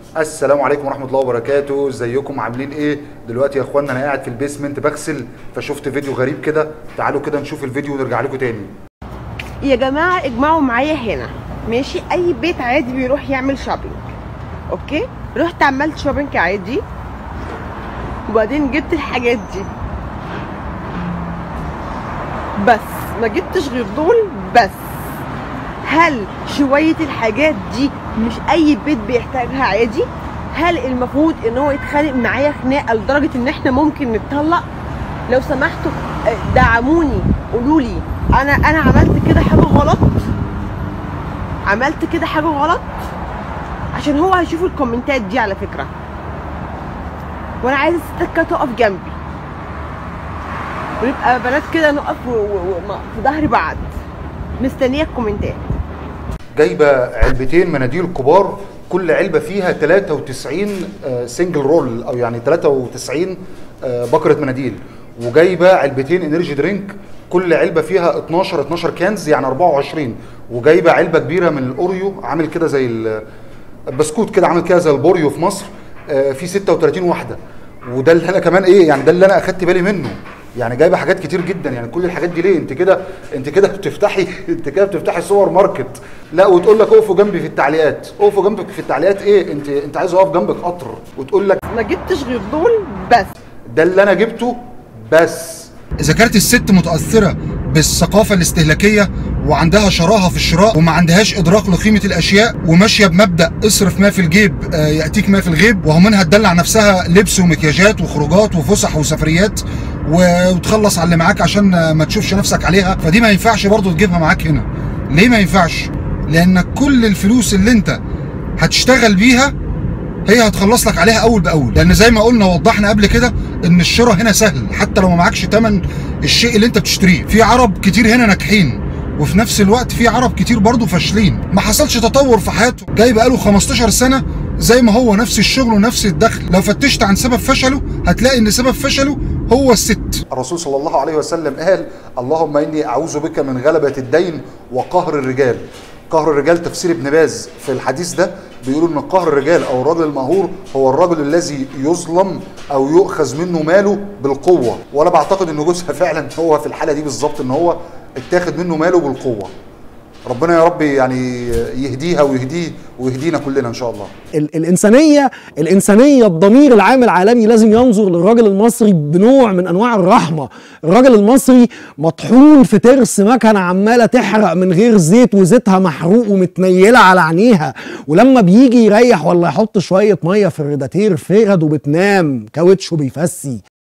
السلام عليكم ورحمه الله وبركاته ازيكم عاملين ايه دلوقتي يا اخوانا انا قاعد في البيسمنت بغسل فشفت فيديو غريب كده تعالوا كده نشوف الفيديو ونرجع لكم تاني يا جماعة اجمعوا معايا هنا ماشي اي بيت عادي بيروح يعمل شوبينج اوكي رحت عملت شوبينج عادي وبعدين جبت الحاجات دي بس ما جبتش غير دول بس هل شوية الحاجات دي مش اي بيت بيحتاجها عادي هل المفروض ان هو يتخانق معايا خناقه لدرجه ان احنا ممكن نتطلق لو سمحتوا آه، دعموني قولوا لي انا انا عملت كده حاجه غلط عملت كده حاجه غلط عشان هو هيشوف الكومنتات دي على فكره وانا عايزه الستات كده تقف جنبي ونبقى بنات كده نقف و- و- و- في ظهر بعض مستنيه الكومنتات جايبه علبتين مناديل كبار كل علبه فيها 93 آه، سنجل رول او يعني 93 آه، بكره مناديل وجايبه علبتين انرجي درينك كل علبه فيها 12 12 كانز يعني 24 وجايبه علبه كبيره من الاوريو عامل كده زي ال- البسكوت كده عامل كده زي البوريو في مصر آه، في 36 واحده وده اللي انا كمان ايه يعني ده اللي انا اخدت بالي منه يعني جايبه حاجات كتير جدا يعني كل الحاجات دي ليه انت كده انت كده بتفتحي انت كده بتفتحي سوبر ماركت لا وتقول لك اقفوا جنبي في التعليقات اقفوا جنبك في التعليقات ايه انت انت عايز اقف جنبك قطر وتقول لك ما جبتش غير دول بس ده اللي انا جبته بس اذا كانت الست متاثره بالثقافه الاستهلاكيه وعندها شراهه في الشراء وما عندهاش ادراك لقيمه الاشياء وماشيه بمبدا اصرف ما في الجيب آه، ياتيك ما في الغيب وهو منها تدلع نفسها لبس ومكياجات وخروجات وفسح وسفريات و- وتخلص على اللي معاك عشان آه، ما تشوفش نفسك عليها فدي ما ينفعش برضو تجيبها معاك هنا ليه ما ينفعش لان كل الفلوس اللي انت هتشتغل بيها هي هتخلص لك عليها اول باول لان زي ما قلنا وضحنا قبل كده ان الشراء هنا سهل حتى لو ما معكش تمن الشيء اللي انت بتشتريه في عرب كتير هنا ناجحين وفي نفس الوقت في عرب كتير برضه فاشلين ما حصلش تطور في حياته جاي بقاله 15 سنه زي ما هو نفس الشغل ونفس الدخل لو فتشت عن سبب فشله هتلاقي ان سبب فشله هو الست الرسول صلى الله عليه وسلم قال اللهم اني اعوذ بك من غلبة الدين وقهر الرجال قهر الرجال تفسير ابن باز في الحديث ده بيقولوا ان قهر الرجال او الرجل المهور هو الرجل الذي يظلم او يؤخذ منه ماله بالقوة وانا بعتقد ان جوزها فعلا هو في الحالة دي بالظبط ان هو اتاخد منه ماله بالقوة ربنا يا رب يعني يهديها ويهديه ويهدينا كلنا ان شاء الله ال- الانسانيه الانسانيه الضمير العام العالمي لازم ينظر للراجل المصري بنوع من انواع الرحمه الراجل المصري مطحون في ترس مكنه عماله تحرق من غير زيت وزيتها محروق ومتنيله على عينيها ولما بيجي يريح ولا يحط شويه ميه في الريداتير فرد وبتنام كاوتش وبيفسي